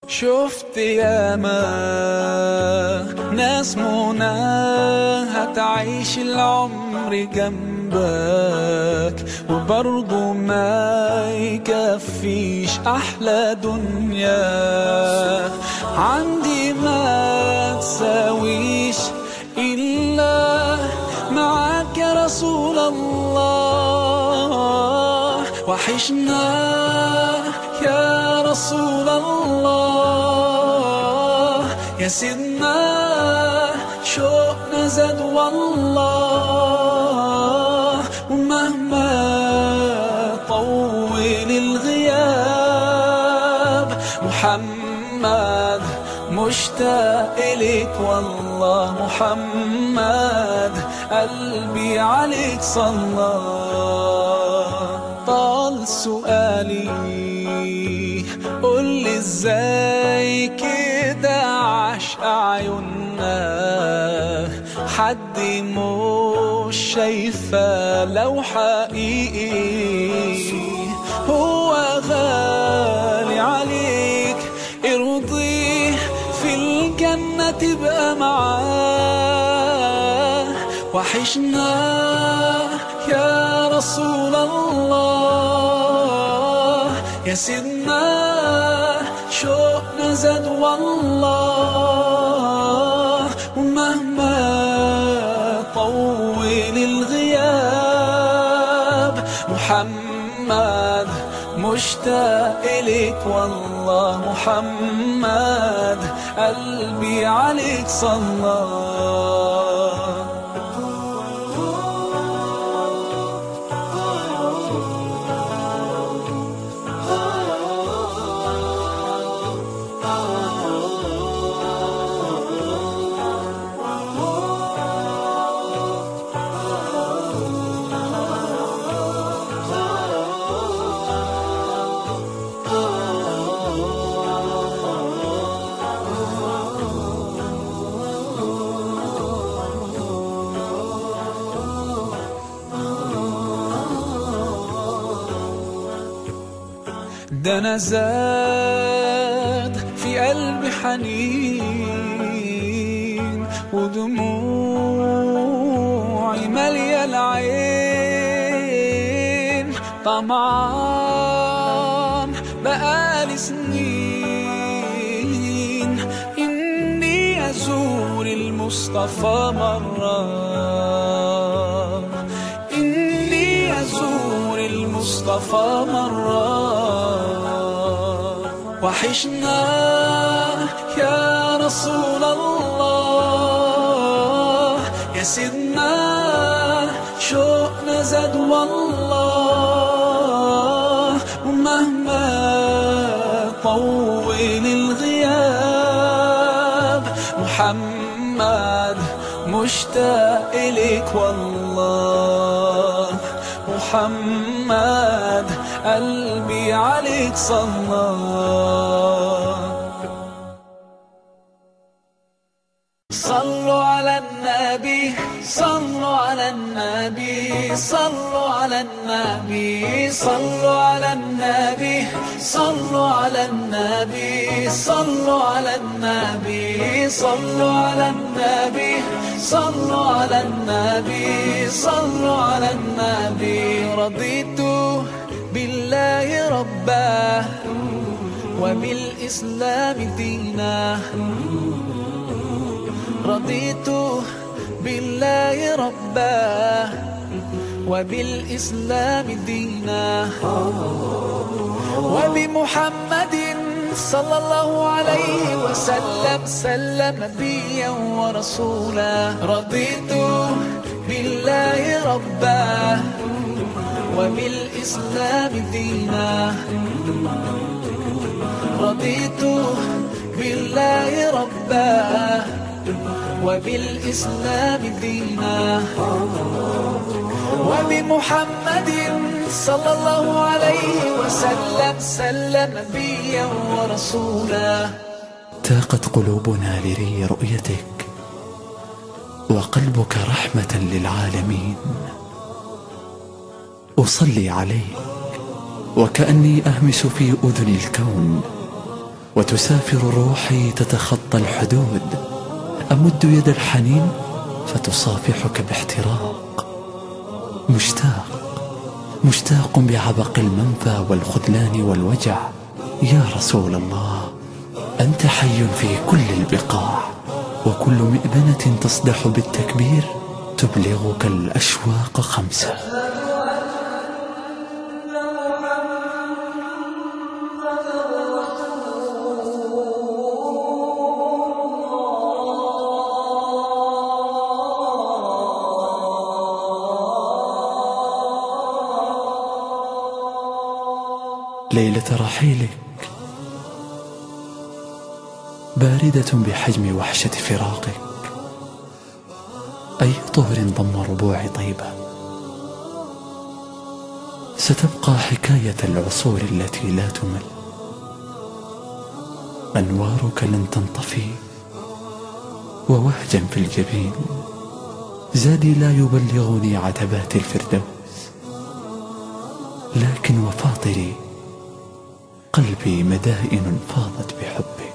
شفت ياما ناس مناها تعيش العمر جنبك وبرضه ما يكفيش أحلى دنيا عندي ما تساويش إلا معاك يا رسول الله وحشنا يا رسول الله يا سيدنا شوقنا زاد والله ومهما طول الغياب محمد مشتاق إليك والله محمد قلبي عليك صلى طال سؤالي قول لي ازاي كده عاش عيوننا حد مش شايفة لو حقيقي هو غالي عليك ارضيه في الجنة تبقى معاه وحشنا يا رسول الله يا سيدنا شوقنا زاد والله ومهما طول الغياب محمد مشتاق إليك والله محمد قلبي عليك صلى ده انا زاد في قلبي حنين ودموعي مالية العين طمعان بقالي سنين إني أزور المصطفى مرة إني أزور المصطفى مرة وحشنا يا رسول الله يا سيدنا شوقنا زاد والله ومهما طول الغياب محمد مشتاق إليك والله محمد قلبي عليك صلى صلوا على النبي صلوا على النبي صلوا على النبي صلوا على النبي صلوا على النبي صلوا على النبي صلوا على النبي صلوا على النبي صلوا على النبي رضيت بالله ربا وبالإسلام دينا رضيت بالله ربا وبالإسلام دينا وبمحمد صلى الله عليه وسلم سلم نبيا ورسولا رضيت بالله ربا وبالإسلام دينا رضيت بالله ربا وبالإسلام دينا وبمحمد صلى الله عليه وسلم سلم نبيا ورسولا تاقت قلوبنا لري رؤيتك وقلبك رحمة للعالمين أصلي عليك وكأني أهمس في أذن الكون وتسافر روحي تتخطى الحدود أمد يد الحنين فتصافحك باحتراق مشتاق مشتاق بعبق المنفى والخذلان والوجع يا رسول الله أنت حي في كل البقاع وكل مئذنة تصدح بالتكبير تبلغك الأشواق خمسة ليلة رحيلك باردة بحجم وحشة فراقك أي طهر ضم ربوع طيبة ستبقى حكاية العصور التي لا تمل أنوارك لن تنطفي ووهجا في الجبين زادي لا يبلغني عتبات الفردوس لكن وفاطري قلبي مدائن فاضت بحبك